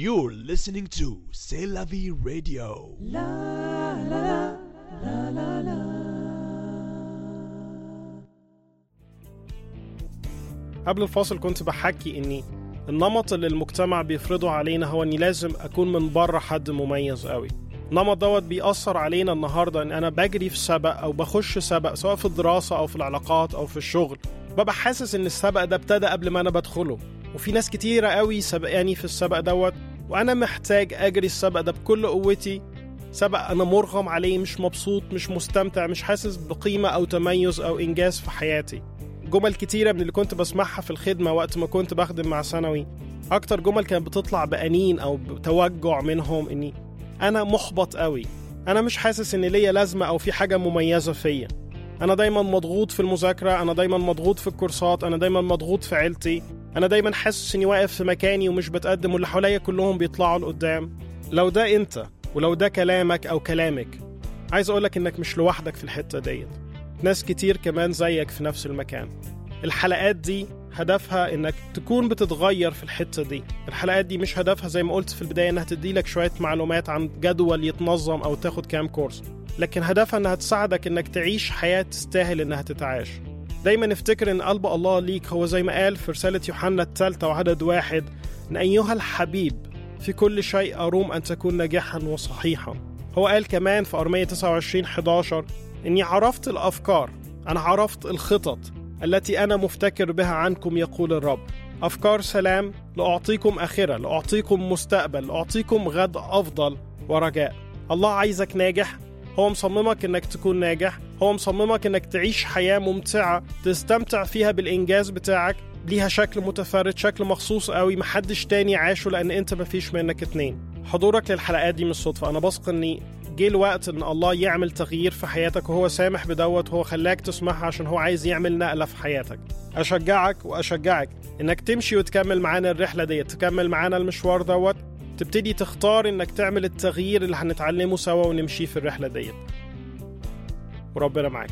You're listening to C'est la vie radio. قبل الفاصل كنت بحكي اني النمط اللي المجتمع بيفرضه علينا هو اني لازم اكون من بره حد مميز قوي النمط دوت بيأثر علينا النهارده ان انا بجري في سبق او بخش سبق سواء في الدراسه او في العلاقات او في الشغل ببقى حاسس ان السبق ده ابتدى قبل ما انا بدخله وفي ناس كتيره قوي سبقاني في السبق دوت وانا محتاج اجري السبق ده بكل قوتي سبق انا مرغم عليه مش مبسوط مش مستمتع مش حاسس بقيمه او تميز او انجاز في حياتي جمل كتيرة من اللي كنت بسمعها في الخدمة وقت ما كنت بخدم مع ثانوي أكتر جمل كانت بتطلع بأنين أو بتوجع منهم إني أنا محبط قوي أنا مش حاسس إن ليا لازمة أو في حاجة مميزة فيا أنا دايما مضغوط في المذاكرة أنا دايما مضغوط في الكورسات أنا دايما مضغوط في عيلتي أنا دايما حاسس إني واقف في مكاني ومش بتقدم واللي حواليا كلهم بيطلعوا لقدام لو ده أنت ولو ده كلامك أو كلامك عايز أقولك إنك مش لوحدك في الحتة ديت ناس كتير كمان زيك في نفس المكان الحلقات دي هدفها انك تكون بتتغير في الحته دي الحلقات دي مش هدفها زي ما قلت في البدايه انها تدي لك شويه معلومات عن جدول يتنظم او تاخد كام كورس لكن هدفها انها تساعدك انك تعيش حياه تستاهل انها تتعاش دايما افتكر ان قلب الله ليك هو زي ما قال في رساله يوحنا الثالثه وعدد واحد ان ايها الحبيب في كل شيء اروم ان تكون ناجحا وصحيحا هو قال كمان في ارميه 29 11 اني عرفت الافكار انا عرفت الخطط التي انا مفتكر بها عنكم يقول الرب افكار سلام لاعطيكم اخره لاعطيكم مستقبل لاعطيكم غد افضل ورجاء الله عايزك ناجح هو مصممك انك تكون ناجح هو مصممك انك تعيش حياه ممتعه تستمتع فيها بالانجاز بتاعك ليها شكل متفرد شكل مخصوص قوي محدش تاني عاشه لان انت مفيش منك اتنين حضورك للحلقات دي مش صدفه انا بثق اني جه الوقت ان الله يعمل تغيير في حياتك وهو سامح بدوت هو خلاك تسمعها عشان هو عايز يعمل نقله في حياتك اشجعك واشجعك انك تمشي وتكمل معانا الرحله ديت تكمل معانا المشوار دوت تبتدي تختار انك تعمل التغيير اللي هنتعلمه سوا ونمشي في الرحله ديت وربنا معاكم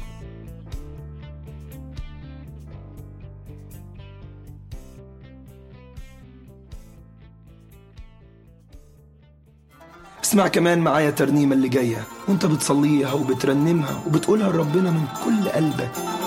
اسمع كمان معايا الترنيمة اللي جاية وانت بتصليها وبترنمها وبتقولها لربنا من كل قلبك